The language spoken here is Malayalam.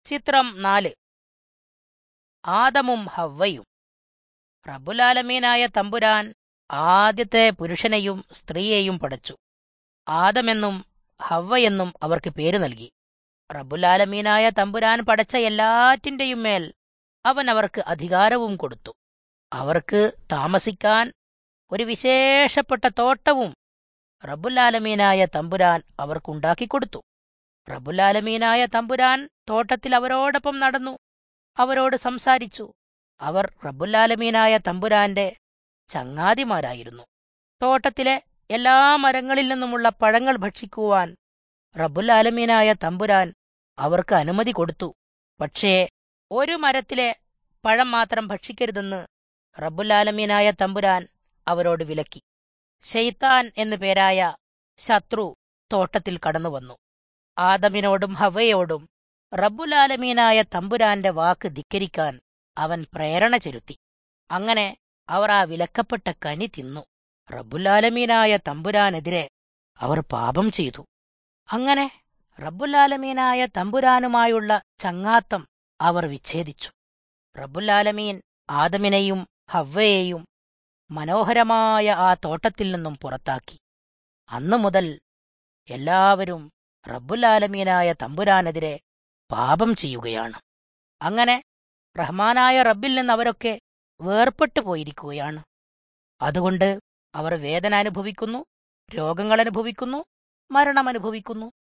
ചിത്രം നാല് ആദമും ഹവ്വയും റബ്ബുലാലമീനായ തമ്പുരാൻ ആദ്യത്തെ പുരുഷനെയും സ്ത്രീയെയും പടച്ചു ആദമെന്നും ഹവ്വയെന്നും അവർക്ക് പേര് നൽകി റബ്ബുലാലമീനായ തമ്പുരാൻ പടച്ച എല്ലാറ്റിന്റെയും മേൽ അവൻ അവർക്ക് അധികാരവും കൊടുത്തു അവർക്ക് താമസിക്കാൻ ഒരു വിശേഷപ്പെട്ട തോട്ടവും റബ്ബുലാലമീനായ തമ്പുരാൻ അവർക്കുണ്ടാക്കിക്കൊടുത്തു റബ്ബുലാലമീനായ തമ്പുരാൻ തോട്ടത്തിൽ അവരോടൊപ്പം നടന്നു അവരോട് സംസാരിച്ചു അവർ റബ്ബുലാലമീനായ തമ്പുരാന്റെ ചങ്ങാതിമാരായിരുന്നു തോട്ടത്തിലെ എല്ലാ മരങ്ങളിൽ നിന്നുമുള്ള പഴങ്ങൾ ഭക്ഷിക്കുവാൻ റബ്ബുലാലമീനായ തമ്പുരാൻ അവർക്ക് അനുമതി കൊടുത്തു പക്ഷേ ഒരു മരത്തിലെ പഴം മാത്രം ഭക്ഷിക്കരുതെന്ന് റബ്ബുലാലമീനായ തമ്പുരാൻ അവരോട് വിലക്കി ഷെയ്ത്താൻ എന്നു പേരായ ശത്രു തോട്ടത്തിൽ കടന്നുവന്നു ആദമിനോടും ഹവയോടും റബ്ബുലാലമീനായ തമ്പുരാന്റെ വാക്ക് ധിക്കരിക്കാൻ അവൻ പ്രേരണ ചെലുത്തി അങ്ങനെ അവർ ആ വിലക്കപ്പെട്ട കനി തിന്നു റബ്ബുലാലമീനായ തമ്പുരാനെതിരെ അവർ പാപം ചെയ്തു അങ്ങനെ റബ്ബുലാലമീനായ തമ്പുരാനുമായുള്ള ചങ്ങാത്തം അവർ വിച്ഛേദിച്ചു റബ്ബുലാലമീൻ ആദമിനെയും ഹവ്വയെയും മനോഹരമായ ആ തോട്ടത്തിൽ നിന്നും പുറത്താക്കി അന്നു മുതൽ എല്ലാവരും റബ്ബുലാലമീനായ തമ്പുരാനെതിരെ പാപം ചെയ്യുകയാണ് അങ്ങനെ റഹ്മാനായ റബ്ബിൽ നിന്ന് അവരൊക്കെ വേർപെട്ടു പോയിരിക്കുകയാണ് അതുകൊണ്ട് അവർ വേദന അനുഭവിക്കുന്നു രോഗങ്ങൾ അനുഭവിക്കുന്നു മരണം അനുഭവിക്കുന്നു